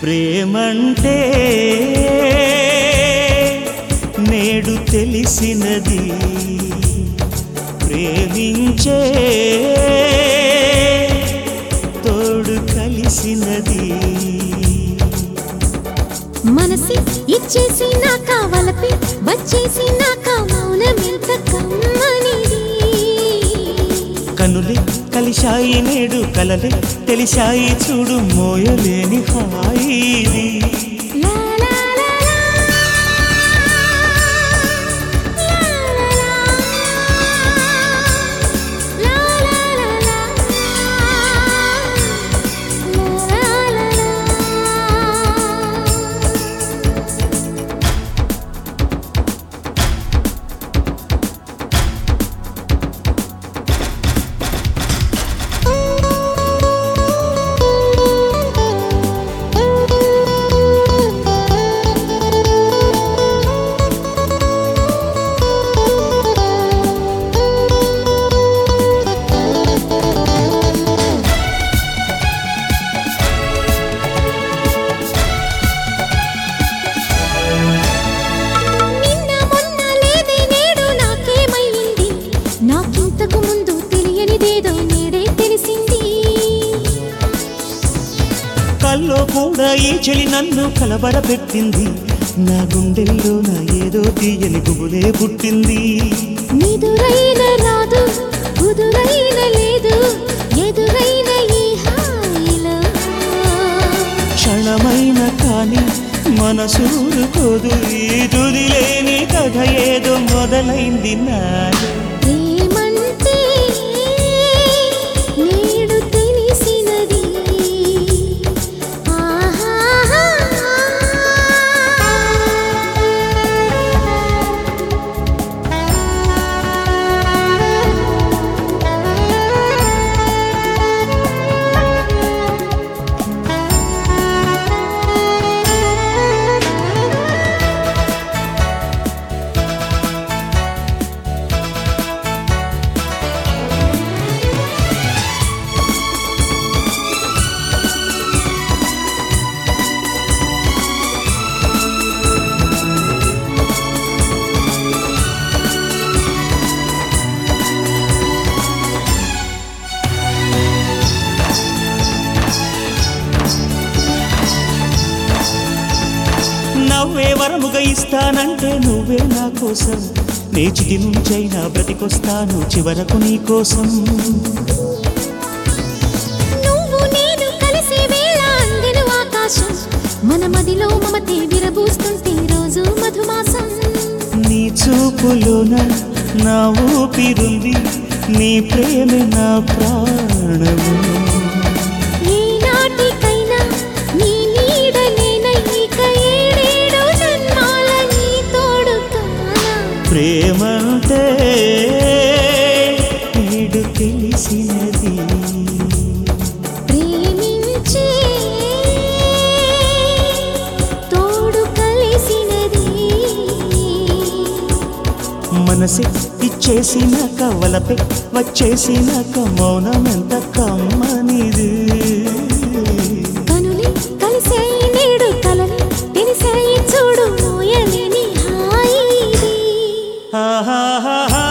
ప్రేమంటే నేడు తెలిసినది ప్రేమించే తోడు కలిసినది మనసి ఇచ్చేసి నా కావలపి వచ్చేసి నా మౌనం ఎంత కమ్మనిది కనులే కలిశాయి నేడు కలలే తెలిశాయి చూడు మోయలేని హాయి లా లా లా లా. లా లా లా లా. లా లా లా లా. నిన్న మొన్న లేదే నేడు నాకేమైంది నాకింతకు ముందు తెలియనిదేదో నేడే తెలిసింది కల్లో కూడా ఈ చెలి నన్ను కలబరపెట్టింది నా గుండెల్లో నా ఏదో తీయని గుబులే పుట్టింది నిదురైన రాదు కుదురైన లేదు ఎదురైన ఈ హాయిలో క్షణమైన కాని మనసూరుకోదు ఈ తుదిలేని కథ ఏదో మొదలైంది నాలో ప్రేమంటే నేడు తెలిసినది నవ్వే వరముగా ఇస్తానంటే నువ్వే నా కోసం నేచిటి నుంచైనా బ్రతికొస్తాను చివరకు నీ కోసం నువ్వు నేను కలిసే వేళ అందెను ఆకాశం మన మదిలో మమతే విరబూస్తుంటే రోజు మధుమాసం నీ చూపులోన నా ఊపిరుంది నీ ప్రేమ నా ప్రాణము ఈనాటికైనా నీ నీడలేన ఇక ఏడేడు జన్మాల నీ తోడు కానా ప్రేమంటే నేడు తెలిసినది ప్రేమించే తోడు కలిసినది మనసే ఇచ్చేసినాక వలపే వచ్చేసినాక మౌనం ఎంత కమ్మనిది కనులే కలిసాయి నేడు కలలు తెలిసాయి చూడు మోయలేని హాయి ఇది. ఆహాహా